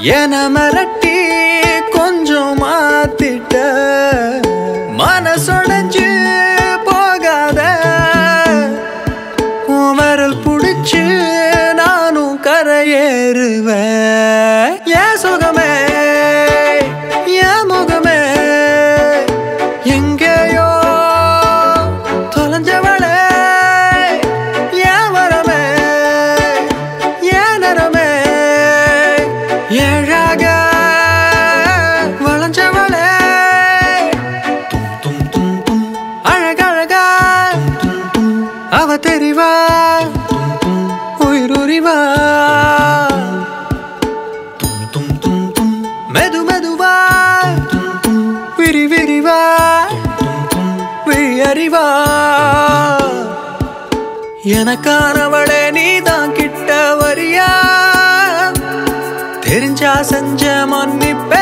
என மிரட்டி கொஞ்சம் மாத்திட்ட மனசொடைஞ்சு போகாத உன் விரல் புடிச்சு நானும் கரையேறுவேன் ஏன் சுகமே ஏன் முகமே எங்கேயோ தொலைஞ்சவளே ஏன் வரமே ஏன் நரமே ஏழாக வளைஞ்சவளே தும் தும் தும் தும் அழகழகா தும் தும் அவ தெரிவா தும் தும் உயிருரிவா தும் தும் தும் தும் மெது மெதுவா தும் தும் விரி விரிவா தும் தும் விழி அறிவா எனக்கானவளே நீதான் கிட்ட வரியா தெரிஞ்சா செஞ்ச மன்னிப்பே